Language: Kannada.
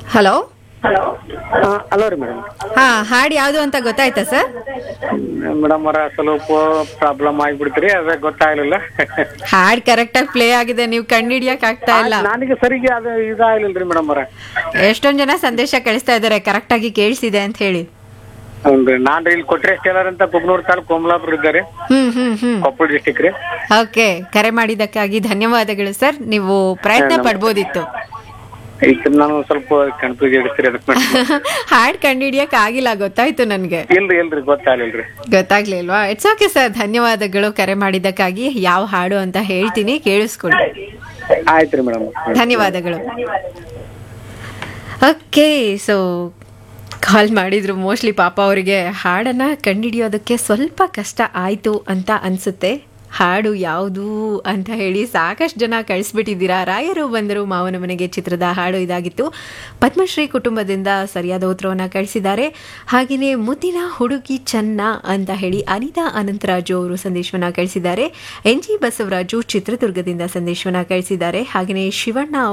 ಹಲೋ ಹಲೋ ರೀ ಮೇಡಮ್ ಹಾ ಹಾಡು ಯಾವುದು ಅಂತ ಗೊತ್ತಾಯ್ತಾ ಸರ್ ಮೇಡಮ್ ಅವರ ಸ್ವಲ್ಪ ಪ್ರಾಬ್ಲಮ್ ಆಗಿಬಿಡ್ತ್ರಿ ಅದ ಗೊತ್ತಾಗ್ಲಿಲ್ಲ ಹಾಡ್ ಕರೆಕ್ಟ್ ಆಗಿ ಪ್ಲೇ ಆಗಿದೆ ನೀವು ಕಂಡಿಡಿಯಕ್ ಆಗ್ತಾ ಇಲ್ಲ ನನಗೆ ಸರಿಗೆ ಅದು ಇದಾಗ್ಲಿಲ್ರಿ ಮೇಡಮ್ ಅವರ ಎಷ್ಟೊಂದ್ ಜನ ಸಂದೇಶ ಕಳಿಸ್ತಾ ಇದಾರೆ ಕರೆಕ್ಟ್ ಆಗಿ ಕೇಳಿಸಿದೆ ಅಂತ ಹೇಳಿ ಹ್ಞೂ ನಾನ್ ಇಲ್ಲಿ ಕೊಟ್ರೆ ಟೇಲರ್ ಅಂತ ಕುಗ್ನೂರ್ ತಾಲೂಕು ಕೋಮಲಾಪುರ ಇದ್ದಾರೆ ಹ್ಮ್ ಹ್ಮ್ ಹ್ಮ್ ಕೊಪ್ಪಳ ಡಿಸ್ಟಿಕ್ ರೀ ಓಕೆ ಕರೆ ಮಾಡಿದ್ದಕ್ಕಾಗಿ ಧನ್ಯವಾದಗಳು ಸರ್ ನೀವು ಪ್ರಯತ್ನ ಪಡ್ಬೋದಿತ್ತು ಈಗ ನಾನು ಸ್ವಲ್ಪ ಕನ್ಫ್ಯೂಸ್ ಇಡಿಸ್ತೀರಿ ಅದಕ್ಕೆ ಮೇಡಮ್ ಹಾಡ್ ಕಂಡಿಡಿಯಕ್ ಆಗಿಲ್ಲ ಗೊತ್ತಾಯ್ತು ನನ್ಗೆ ಇಲ್ರಿ ಇಲ್ರಿ ಗೊತ್ತಾಗ್ಲಿಲ್ರಿ ಗೊತ್ತಾಗ್ಲಿಲ್ವಾ ಇಟ್ಸ್ ಓಕೆ ಸರ್ ಧನ್ಯವಾದಗಳು ಕರೆ ಮಾಡಿದ್ದಕ್ಕಾಗಿ ಯಾವ ಹಾಡು ಅಂತ ಹೇಳ್ತೀನಿ ಕೇಳಿಸ್ಕೊಳ್ಳಿ ಆಯ್ತ್ರಿ ಮೇಡಮ್ ಧನ್ಯವಾದಗಳು ಓಕೆ ಸೊ ಕಾಲ್ ಮಾಡಿದ್ರು ಮೋಸ್ಟ್ಲಿ ಪಾಪ ಅವರಿಗೆ ಹಾಡನ್ನು ಕಂಡುಹಿಡಿಯೋದಕ್ಕೆ ಸ್ವಲ್ಪ ಕಷ್ಟ ಆಯಿತು ಅಂತ ಅನಿಸುತ್ತೆ ಹಾಡು ಯಾವುದು ಅಂತ ಹೇಳಿ ಸಾಕಷ್ಟು ಜನ ಕಳಿಸ್ಬಿಟ್ಟಿದ್ದೀರಾ ರಾಯರು ಬಂದರು ಮಾವನ ಮನೆಗೆ ಚಿತ್ರದ ಹಾಡು ಇದಾಗಿತ್ತು ಪದ್ಮಶ್ರೀ ಕುಟುಂಬದಿಂದ ಸರಿಯಾದ ಉತ್ತರವನ್ನು ಕಳಿಸಿದ್ದಾರೆ ಹಾಗೆಯೇ ಮುದ್ದಿನ ಹುಡುಗಿ ಚೆನ್ನ ಅಂತ ಹೇಳಿ ಅನಿತಾ ಅನಂತರಾಜು ಅವರು ಸಂದೇಶವನ್ನು ಕಳಿಸಿದ್ದಾರೆ ಎನ್ ಜಿ ಬಸವರಾಜು ಚಿತ್ರದುರ್ಗದಿಂದ ಸಂದೇಶವನ್ನು ಕಳಿಸಿದ್ದಾರೆ ಹಾಗೆಯೇ ಶಿವಣ್ಣ